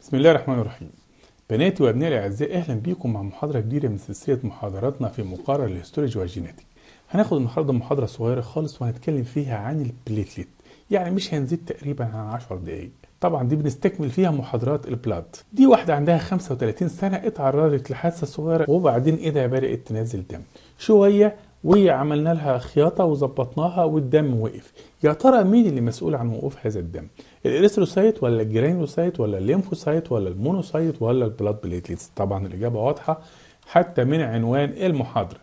بسم الله الرحمن الرحيم بناتي وابنائي الاعزاء اهلا بيكم مع محاضره جديده من سلسله محاضراتنا في مقارنه الهيستولوجي والجيناتيك هناخد النهارده محاضره صغيره خالص وهنتكلم فيها عن البليتلت يعني مش هنزيد تقريبا عن 10 دقائق طبعا دي بنستكمل فيها محاضرات البلاد دي واحده عندها 35 سنه اتعرضت لحادثه صغيره وبعدين ايدها بدات تنزل دم شويه وعملنا لها خياطه وظبطناها والدم وقف يا ترى مين اللي مسؤول عن وقوف هذا الدم الاريثروسايت ولا الجرانيولوسايت ولا الليمفوسايت ولا المونوسايت ولا البلاد بليتليتس طبعا الاجابه واضحه حتى من عنوان المحاضره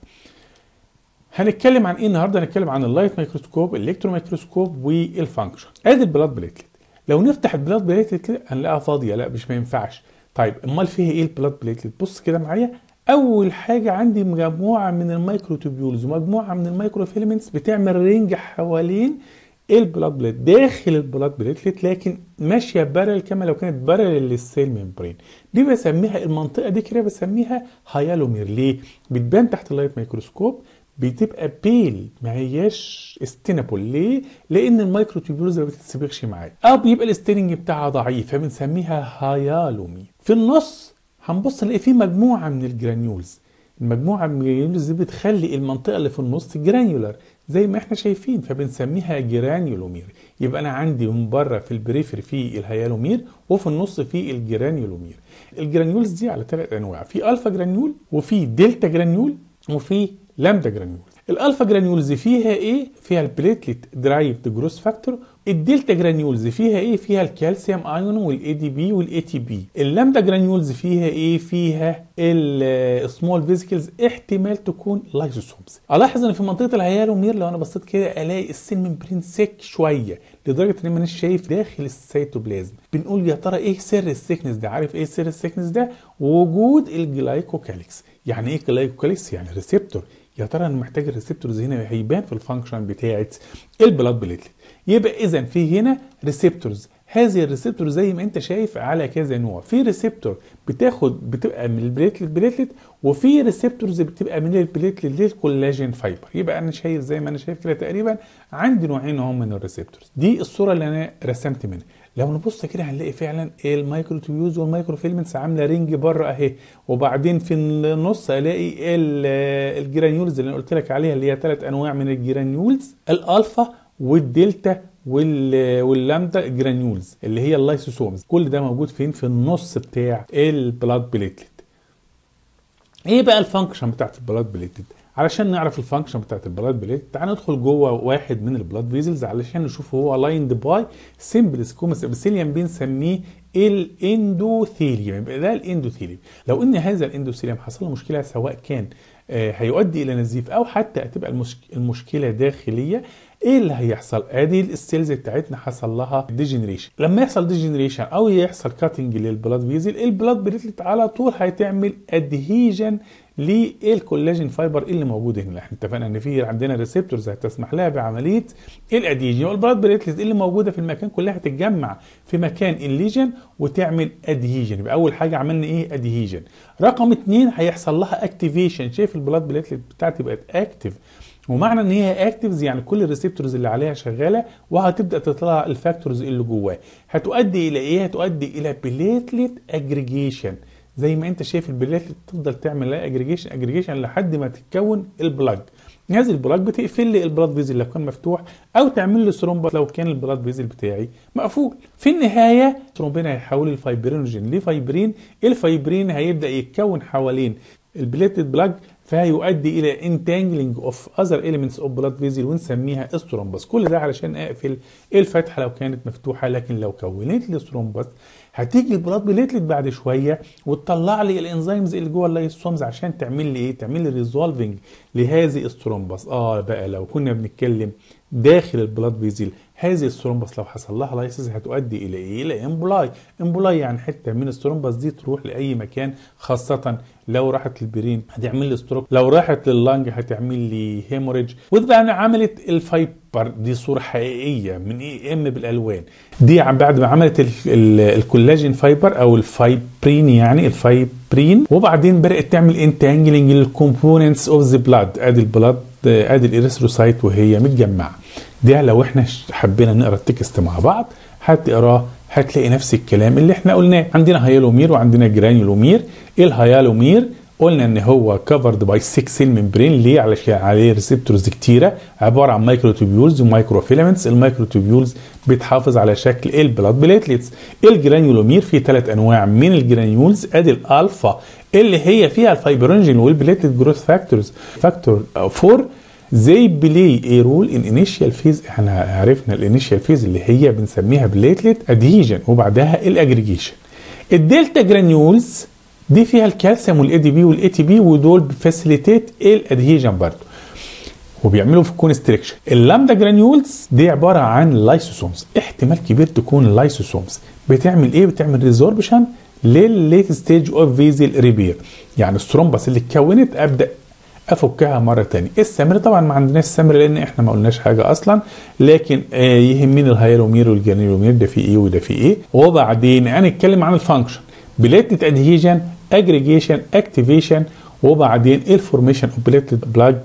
هنتكلم عن ايه النهارده هنتكلم عن اللايت ميكروسكوب الالكترو ميكروسكوب والفانكشن ادي البلاد بليتلت لو نفتح البلاد بليتلت كده هنلاقيها فاضيه لا مش ما ينفعش طيب امال فيها ايه البلاد بليتلت بص كده معايا اول حاجه عندي مجموعه من الميكروتوبيولز ومجموعه من الميكروفيلمنتس بتعمل رينج حوالين البلاد بليت داخل البلاد بليتلت لكن ماشيه بارل كما لو كانت بارل للسيل ممبرين دي بسميها المنطقه دي كده بسميها هيالومير ليه بتبان تحت اللايت ميكروسكوب بتبقى بيل ما هياش استينابل ليه؟ لان الميكروتوبيولز ما بتتسبقش معايا او بيبقى الاستيننج بتاعها ضعيف فبنسميها هيالومير في النص هنبص نلاقي في مجموعه من الجرانيولز المجموعه من الجرانيولز دي بتخلي المنطقه اللي في النص جرانيولار زي ما احنا شايفين فبنسميها جرانيولومير يبقى انا عندي من بره في البريفري في الهيالومير وفي النص في الجرانيولومير الجرانيولز دي على ثلاث انواع في الفا جرانيول وفي دلتا جرانيول وفي لامدا جرانيول الالفا جرانيولز فيها ايه فيها البليتلت درايفد جروس فاكتور الدلتا جرانيولز فيها ايه فيها الكالسيوم ايون والاي دي بي والاي تي بي اللامدا جرانيولز فيها ايه فيها السمول فيزيكلز احتمال تكون لايزوسومز الاحظ ان في منطقه الهيالومير لو انا بصيت كده الاقي السيل ممبرين سيك شويه لدرجه ان انا شايف داخل السيتوبلازم بنقول يا ترى ايه سر السيكنس ده عارف ايه سر السيكنس ده وجود الجلايكوكاليكس يعني ايه جلايكوكاليكس يعني ريسبتور يا ترى انا محتاج الريسبتورز هنا هيبان في الفانكشن بتاعه البلاد بليتلت يبقى اذا في هنا ريسبتورز هذه الريسبتور زي ما انت شايف على كذا نوع في ريسبتور بتاخد بتبقى من البليتلت بليتلت وفي ريسبتورز بتبقى من البليتلت للكولاجين فايبر يبقى انا شايف زي ما انا شايف كده تقريبا عندي نوعين هم من الريسبتورز دي الصوره اللي انا رسمت منها لو نبص كده هنلاقي فعلا المايكروتوبيوز والمايكروفيلمنتس عامله رينج بره اهي وبعدين في النص الاقي الجرانيولز اللي انا قلت لك عليها اللي هي ثلاث انواع من الجرانيولز الالفا والدلتا واللامدا جرانيولز اللي هي اللايسوسومز كل ده موجود فين في النص بتاع البلاد بليتلت ايه بقى الفانكشن بتاعت البلاد بليتلت علشان نعرف الفانكشن بتاعت البلاد بليت تعال ندخل جوه واحد من البلاد فيزلز علشان نشوف هو لايند باي سيمبل سكومس ابسيليوم بنسميه الاندوثيليوم يبقى ده الاندوثيليوم لو ان هذا الاندوثيليوم حصل له مشكله سواء كان آه هيؤدي الى نزيف او حتى هتبقى المشك... المشكله داخليه ايه اللي هيحصل ادي السيلز بتاعتنا حصل لها ديجنريشن لما يحصل ديجنريشن او يحصل كاتنج للبلاد فيزل البلاد بليتلت على طول هتعمل ادهيجن للكولاجين فايبر اللي موجود هنا احنا اتفقنا ان في عندنا ريسبتورز هتسمح لها بعمليه الادهيجن والبلاد بليتلت اللي موجوده في المكان كلها هتتجمع في مكان الليجن وتعمل ادهيجن يبقى اول حاجه عملنا ايه ادهيجن رقم اثنين هيحصل لها اكتيفيشن شايف البلاد بليتلت بتاعتي بقت اكتف ومعنى ان هي اكتيفز يعني كل الريسبتورز اللي عليها شغاله وهتبدا تطلع الفاكتورز اللي جواه هتؤدي الى ايه هتؤدي الى بليتلت اجريجيشن زي ما انت شايف البليتلت تفضل تعمل لها اجريجيشن اجريجيشن لحد ما تتكون البلاج هذه البلاج بتقفل لي البلاد فيزل لو كان مفتوح او تعمل لي ثرومبس لو كان البلاد فيزل بتاعي مقفول في النهايه الثرومبين هيحول الفايبرينوجين لفايبرين الفايبرين هيبدا يتكون حوالين البليتد بلاج فهيؤدي الى انتانجلينج اوف اذر اليمنتس اوف بلاد فيزل ونسميها استرومبس كل ده علشان اقفل الفتحه لو كانت مفتوحه لكن لو كونت لي سترومبس هتيجي البلاد بليتلت بعد شويه وتطلع لي الانزيمز اللي جوه اللايسومز عشان تعمل لي ايه تعمل لي ريزولفنج لهذه السترومبس اه بقى لو كنا بنتكلم داخل البلاد فيزل هذه الثرومبس لو حصل لها لايسيس هتؤدي الى ايه؟ الى امبولاي، امبولاي يعني حته من الثرومبس دي تروح لاي مكان خاصه لو راحت للبرين هتعمل لي ستروك، لو راحت لللنج هتعمل لي هيموريدج، وده انا عملت الفايبر دي صوره حقيقيه من اي ام بالالوان، دي بعد ما عملت ال ال الكولاجين فايبر او الفايبرين يعني الفايبرين وبعدين بدات تعمل انتانجلنج للكومبوننتس اوف ذا بلاد ادي البلاد ادي الاريثروسايت وهي متجمعه ده لو احنا حبينا نقرا التكست مع بعض هتقراه هتلاقي نفس الكلام اللي احنا قلناه عندنا هيالومير وعندنا جرانيولومير ايه الهيالومير قلنا ان هو كفرد باي 6 سيل ممبرين ليه علشان عليه ريسبتورز كتيره عباره عن مايكروتوبيولز ومايكرو فيلامنتس المايكروتوبيولز بتحافظ على شكل البلاد بليتلتس الجرانيولومير في ثلاث انواع من الجرانيولز ادي الالفا اللي هي فيها الفايبرينجين والبليتلت جروث فاكتورز فاكتور 4 زي بلاي اي رول ان انيشال فيز احنا عرفنا الانيشال فيز اللي هي بنسميها بليتلت ادهيجن وبعدها الاجريجيشن الدلتا جرانيولز دي فيها الكالسيوم والاي دي بي والاي تي بي ودول بفاسيليتيت الادهيجن برضه وبيعملوا في كونستريكشن اللامدا جرانيولز دي عباره عن لايسوسومز احتمال كبير تكون اللايسوسومز بتعمل ايه بتعمل ريزوربشن للليت ستيج اوف فيزل ريبير يعني الثرومبس اللي اتكونت ابدا افكها مره تانية السمر طبعا ما عندناش سمر لان احنا ما قلناش حاجه اصلا لكن آه يهمني الهيرومير والجرانيولومير ده في ايه وده في ايه وبعدين هنتكلم عن الفانكشن بليتلت ادهيجن اجريجيشن اكتيفيشن وبعدين الفورميشن اوف بليتلت بلاج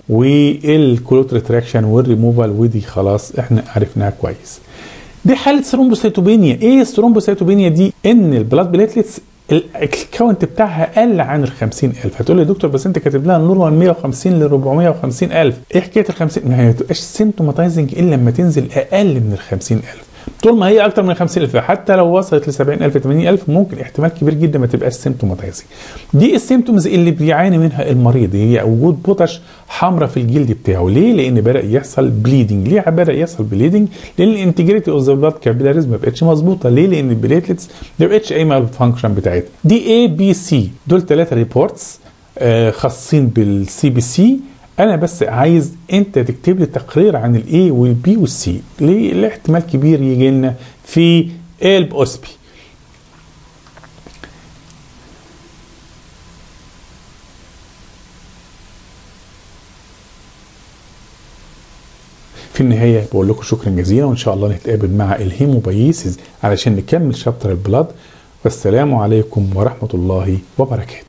والكلوت ريتراكشن والريموفال ودي خلاص احنا عرفناها كويس دي حاله ثرومبوسيتوبينيا ايه الثرومبوسيتوبينيا دي ان البلاد بليتلتس الكاونت بتاعها قل عن ال 50000 هتقول لي يا دكتور بس انت كاتب لها النورمال 150 ل 450000 ايه حكايه ال 50 ما هي ما تبقاش سيمتوماتايزنج الا لما تنزل اقل من ال 50000 طول ما هي اكتر من 50000 حتى لو وصلت ل 70000 80000 ممكن احتمال كبير جدا ما تبقاش سيمتوماتايزنج دي السيمتومز اللي بيعاني منها المريض هي وجود بطش حمراء في الجلد بتاعه ليه لان بدا يحصل بليدنج ليه بدا يحصل بليدنج لان الانتجريتي اوف ذا بلاد كابيلاريز ما بقتش مظبوطه ليه لان البليتلتس ما بقتش قايمه على الفانكشن بتاعتها دي اي بي سي دول ثلاثه ريبورتس آه خاصين بالسي بي سي انا بس عايز انت تكتب لي تقرير عن الاي والبي والسي ليه الاحتمال كبير يجي لنا في قلب اوسبي في النهاية بقول لكم شكرا جزيلا وإن شاء الله نتقابل مع الهيموبايسيس علشان نكمل شابتر البلاد والسلام عليكم ورحمة الله وبركاته